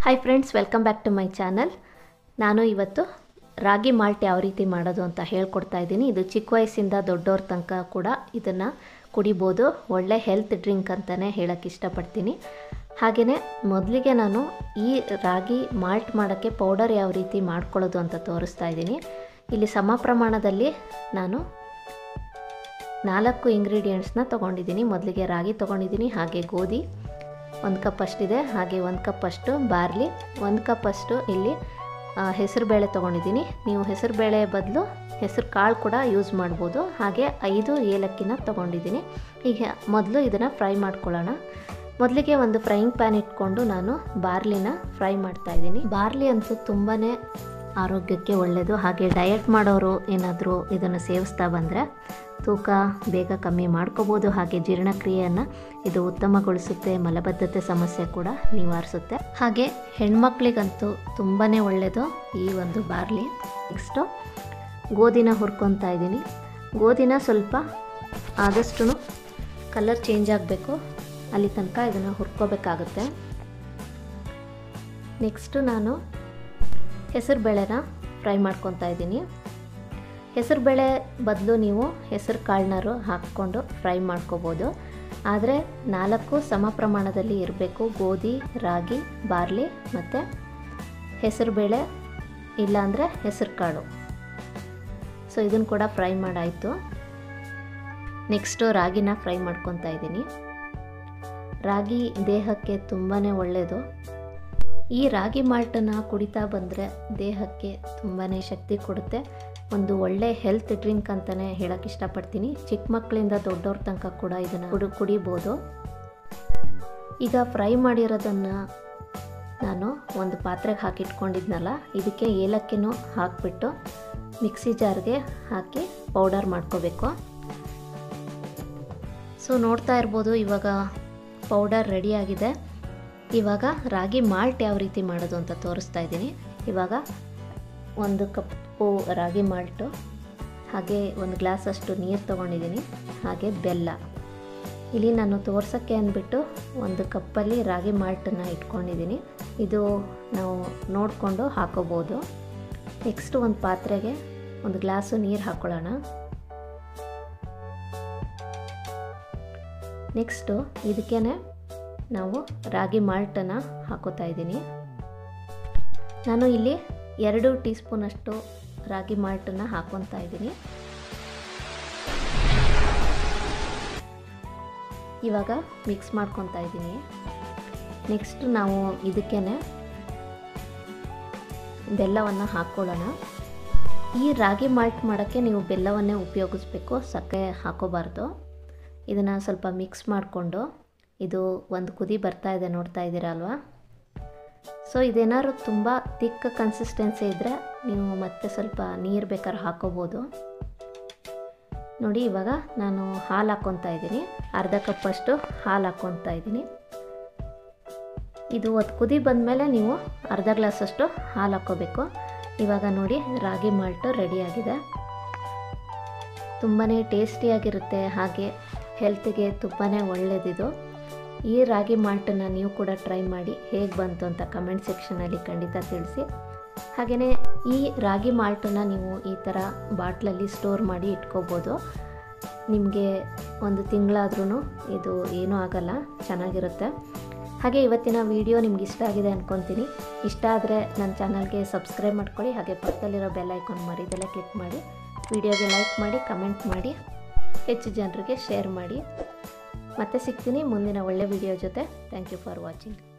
hi friends welcome back to my channel ನಾನು ಇವತ್ತು ರಾಗಿ malt ಯಾವ ರೀತಿ ಮಾಡೋದು ಅಂತ ಹೇಳ್ಕೊಡ್ತಾ ಇದ್ದೀನಿ ಇದು ಚಿಕ್ಕ ವಯಸ್ಸಿಂದ ದೊಡ್ಡವ್ರ ತನಕ ಕೂಡ ಇದನ್ನು ಕುಡಿಬೋದು ಒಳ್ಳೆ ಹೆಲ್ತ್ ಡ್ರಿಂಕ್ ಅಂತಲೇ ಹೇಳೋಕ್ಕೆ ಇಷ್ಟಪಡ್ತೀನಿ ಹಾಗೆಯೇ ಮೊದಲಿಗೆ ನಾನು ಈ ರಾಗಿ ಮಾಲ್ಟ್ ಮಾಡೋಕ್ಕೆ ಪೌಡರ್ ಯಾವ ರೀತಿ ಮಾಡ್ಕೊಳ್ಳೋದು ಅಂತ ತೋರಿಸ್ತಾ ಇದ್ದೀನಿ ಇಲ್ಲಿ ಸಮ ಪ್ರಮಾಣದಲ್ಲಿ ನಾನು ನಾಲ್ಕು ಇಂಗ್ರೀಡಿಯೆಂಟ್ಸ್ನ ತೊಗೊಂಡಿದ್ದೀನಿ ಮೊದಲಿಗೆ ರಾಗಿ ತೊಗೊಂಡಿದ್ದೀನಿ ಹಾಗೆ ಗೋಧಿ ಒಂದು ಕಪ್ ಅಷ್ಟಿದೆ ಹಾಗೆ ಒಂದು ಕಪ್ ಅಷ್ಟು ಬಾರ್ಲಿ ಒಂದು ಕಪ್ ಅಷ್ಟು ಇಲ್ಲಿ ಹೆಸರುಬೇಳೆ ತೊಗೊಂಡಿದ್ದೀನಿ ನೀವು ಹೆಸರುಬೇಳೆ ಬದಲು ಹೆಸರು ಕಾಳು ಕೂಡ ಯೂಸ್ ಮಾಡ್ಬೋದು ಹಾಗೆ ಐದು ಏಲಕ್ಕಿನ ತೊಗೊಂಡಿದ್ದೀನಿ ಈಗ ಮೊದಲು ಇದನ್ನು ಫ್ರೈ ಮಾಡ್ಕೊಳ್ಳೋಣ ಮೊದಲಿಗೆ ಒಂದು ಫ್ರೈಯಿಂಗ್ ಪ್ಯಾನ್ ಇಟ್ಕೊಂಡು ನಾನು ಬಾರ್ಲಿನ ಫ್ರೈ ಮಾಡ್ತಾಯಿದ್ದೀನಿ ಬಾರ್ಲಿ ಅಂತೂ ತುಂಬಾ ಆರೋಗ್ಯಕ್ಕೆ ಒಳ್ಳೆಯದು ಹಾಗೆ ಡಯಟ್ ಮಾಡೋರು ಏನಾದರೂ ಇದನ್ನು ಸೇವಿಸ್ತಾ ಬಂದರೆ ತೂಕ ಬೇಗ ಕಮ್ಮಿ ಮಾಡ್ಕೋಬೋದು ಹಾಗೆ ಜೀರ್ಣಕ್ರಿಯೆಯನ್ನು ಇದು ಉತ್ತಮಗೊಳಿಸುತ್ತೆ ಮಲಬದ್ಧತೆ ಸಮಸ್ಯೆ ಕೂಡ ನಿವಾರಿಸುತ್ತೆ ಹಾಗೆ ಹೆಣ್ಮಕ್ಳಿಗಂತೂ ತುಂಬಾ ಒಳ್ಳೆಯದು ಈ ಒಂದು ಬಾರ್ಲಿ ನೆಕ್ಸ್ಟು ಗೋಧಿನ ಹುರ್ಕೊತಾ ಇದ್ದೀನಿ ಗೋಧಿನ ಸ್ವಲ್ಪ ಆದಷ್ಟು ಕಲರ್ ಚೇಂಜ್ ಆಗಬೇಕು ಅಲ್ಲಿ ತನಕ ಇದನ್ನು ಹುರ್ಕೋಬೇಕಾಗುತ್ತೆ ನೆಕ್ಸ್ಟು ನಾನು ಹೆಸರು ಬೇಳೆನ ಫ್ರೈ ಮಾಡ್ಕೊತಾ ಇದ್ದೀನಿ ಹೆಸರು ಬೇಳೆ ಬದಲು ನೀವು ಹೆಸರು ಕಾಳನ್ನಾರು ಹಾಕ್ಕೊಂಡು ಫ್ರೈ ಮಾಡ್ಕೋಬೋದು ಆದರೆ ನಾಲ್ಕು ಸಮ ಪ್ರಮಾಣದಲ್ಲಿ ಇರಬೇಕು ಗೋಧಿ ರಾಗಿ ಬಾರ್ಲಿ ಮತ್ತು ಹೆಸರು ಬೇಳೆ ಇಲ್ಲಾಂದರೆ ಹೆಸರು ಕಾಳು ಸೊ ಇದನ್ನು ಕೂಡ ಫ್ರೈ ಮಾಡಾಯಿತು ನೆಕ್ಸ್ಟು ರಾಗಿನ ಫ್ರೈ ಮಾಡ್ಕೊತಾ ಇದ್ದೀನಿ ರಾಗಿ ದೇಹಕ್ಕೆ ತುಂಬಾ ಒಳ್ಳೆಯದು ಈ ರಾಗಿ ಮಾಲ್ಟನ್ನು ಕುಡಿತಾ ಬಂದರೆ ದೇಹಕ್ಕೆ ತುಂಬಾ ಶಕ್ತಿ ಕೊಡುತ್ತೆ ಒಂದು ಒಳ್ಳೆ ಹೆಲ್ತ್ ಡ್ರಿಂಕ್ ಅಂತಲೇ ಹೇಳೋಕ್ಕೆ ಇಷ್ಟಪಡ್ತೀನಿ ಚಿಕ್ಕ ಮಕ್ಕಳಿಂದ ದೊಡ್ಡವ್ರ ತನಕ ಕೂಡ ಇದನ್ನು ಕುಡಿ ಕುಡಿಬೋದು ಈಗ ಫ್ರೈ ಮಾಡಿರೋದನ್ನು ನಾನು ಒಂದು ಪಾತ್ರೆಗೆ ಹಾಕಿಟ್ಕೊಂಡಿದ್ನಲ್ಲ ಇದಕ್ಕೆ ಏಲಕ್ಕಿನೂ ಹಾಕಿಬಿಟ್ಟು ಮಿಕ್ಸಿ ಜಾರ್ಗೆ ಹಾಕಿ ಪೌಡರ್ ಮಾಡ್ಕೋಬೇಕು ಸೊ ನೋಡ್ತಾ ಇರ್ಬೋದು ಇವಾಗ ಪೌಡರ್ ರೆಡಿಯಾಗಿದೆ ಇವಾಗ ರಾಗಿ ಮಾಲ್ಟ್ ಯಾವ ರೀತಿ ಮಾಡೋದು ಅಂತ ತೋರಿಸ್ತಾ ಇದ್ದೀನಿ ಇವಾಗ ಒಂದು ಕಪ್ಪು ರಾಗಿ ಮಾಲ್ಟು ಹಾಗೆ ಒಂದು ಗ್ಲಾಸಷ್ಟು ನೀರು ತೊಗೊಂಡಿದ್ದೀನಿ ಹಾಗೆ ಬೆಲ್ಲ ಇಲ್ಲಿ ನಾನು ತೋರ್ಸೋಕ್ಕೆ ಅಂದ್ಬಿಟ್ಟು ಒಂದು ಕಪ್ಪಲ್ಲಿ ರಾಗಿ ಮಾಲ್ಟನ್ನು ಇಟ್ಕೊಂಡಿದ್ದೀನಿ ಇದು ನಾವು ನೋಡಿಕೊಂಡು ಹಾಕೋಬೋದು ನೆಕ್ಸ್ಟ್ ಒಂದು ಪಾತ್ರೆಗೆ ಒಂದು ಗ್ಲಾಸು ನೀರು ಹಾಕ್ಕೊಳ್ಳೋಣ ನೆಕ್ಸ್ಟು ಇದಕ್ಕೇ ನಾವು ರಾಗಿ ಮಾಲ್ಟನ್ನು ಹಾಕೋತಾ ಇದ್ದೀನಿ ನಾನು ಇಲ್ಲಿ ಎರಡು ಟೀ ಸ್ಪೂನಷ್ಟು ರಾಗಿ ಮಾಲ್ಟನ್ನು ಹಾಕೊತಾ ಇದ್ದೀನಿ ಇವಾಗ ಮಿಕ್ಸ್ ಮಾಡ್ಕೊತಾ ಇದ್ದೀನಿ ನೆಕ್ಸ್ಟ್ ನಾವು ಇದಕ್ಕೇ ಬೆಲ್ಲವನ್ನು ಹಾಕ್ಕೊಳ್ಳೋಣ ಈ ರಾಗಿ ಮಾಲ್ಟ್ ಮಾಡೋಕ್ಕೆ ನೀವು ಬೆಲ್ಲವನ್ನೇ ಉಪಯೋಗಿಸ್ಬೇಕು ಸಕ್ಕರೆ ಹಾಕೋಬಾರ್ದು ಇದನ್ನು ಸ್ವಲ್ಪ ಮಿಕ್ಸ್ ಮಾಡಿಕೊಂಡು ಇದು ಒಂದು ಕುದಿ ಬರ್ತಾ ಇದೆ ನೋಡ್ತಾ ಇದ್ದೀರಾ ಅಲ್ವಾ ಸೊ ಇದೇನಾದ್ರು ತುಂಬ ತಿಕ್ಕ ಕನ್ಸಿಸ್ಟೆನ್ಸಿ ಇದ್ದರೆ ನೀವು ಮತ್ತೆ ಸ್ವಲ್ಪ ನೀರು ಬೇಕಾದ್ರೆ ಹಾಕೋಬೋದು ನೋಡಿ ಇವಾಗ ನಾನು ಹಾಲು ಹಾಕ್ಕೊತಾ ಇದ್ದೀನಿ ಅರ್ಧ ಕಪ್ಪಷ್ಟು ಹಾಲು ಹಾಕ್ಕೊತಾ ಇದ್ದೀನಿ ಇದು ಒಂದು ಕುದಿ ಬಂದಮೇಲೆ ನೀವು ಅರ್ಧ ಗ್ಲಾಸಷ್ಟು ಹಾಲು ಹಾಕ್ಕೋಬೇಕು ಇವಾಗ ನೋಡಿ ರಾಗಿ ಮಾಲ್ಟು ರೆಡಿಯಾಗಿದೆ ತುಂಬಾ ಟೇಸ್ಟಿಯಾಗಿರುತ್ತೆ ಹಾಗೆ ಹೆಲ್ತಿಗೆ ತುಂಬಾ ಒಳ್ಳೆಯದಿದು ಈ ರಾಗಿ ಮಾಲ್ಟನ್ನು ನೀವು ಕೂಡ ಟ್ರೈ ಮಾಡಿ ಹೇಗೆ ಬಂತು ಅಂತ ಕಮೆಂಟ್ ಸೆಕ್ಷನಲ್ಲಿ ಖಂಡಿತ ತಿಳಿಸಿ ಹಾಗೆಯೇ ಈ ರಾಗಿ ಮಾಲ್ಟನ್ನು ನೀವು ಈ ಥರ ಬಾಟ್ಲಲ್ಲಿ ಸ್ಟೋರ್ ಮಾಡಿ ಇಟ್ಕೋಬೋದು ನಿಮಗೆ ಒಂದು ತಿಂಗಳಾದ್ರೂ ಇದು ಏನೂ ಆಗಲ್ಲ ಚೆನ್ನಾಗಿರುತ್ತೆ ಹಾಗೆ ಇವತ್ತಿನ ವಿಡಿಯೋ ನಿಮ್ಗೆ ಇಷ್ಟ ಆಗಿದೆ ಅಂದ್ಕೊತೀನಿ ಇಷ್ಟ ಆದರೆ ನನ್ನ ಚಾನಲ್ಗೆ ಸಬ್ಸ್ಕ್ರೈಬ್ ಮಾಡ್ಕೊಳ್ಳಿ ಹಾಗೆ ಪಕ್ಕದಲ್ಲಿರೋ ಬೆಲ್ ಐಕಾನ್ ಮರಿದೆಲ್ಲ ಕ್ಲಿಕ್ ಮಾಡಿ ವಿಡಿಯೋಗೆ ಲೈಕ್ ಮಾಡಿ ಕಮೆಂಟ್ ಮಾಡಿ ಹೆಚ್ಚು ಜನರಿಗೆ ಶೇರ್ ಮಾಡಿ ಮತ್ತೆ ಸಿಗ್ತೀನಿ ಮುಂದಿನ ಒಳ್ಳೆ ವಿಡಿಯೋ ಜೊತೆ ಥ್ಯಾಂಕ್ ಯು ಫಾರ್ ವಾಚಿಂಗ್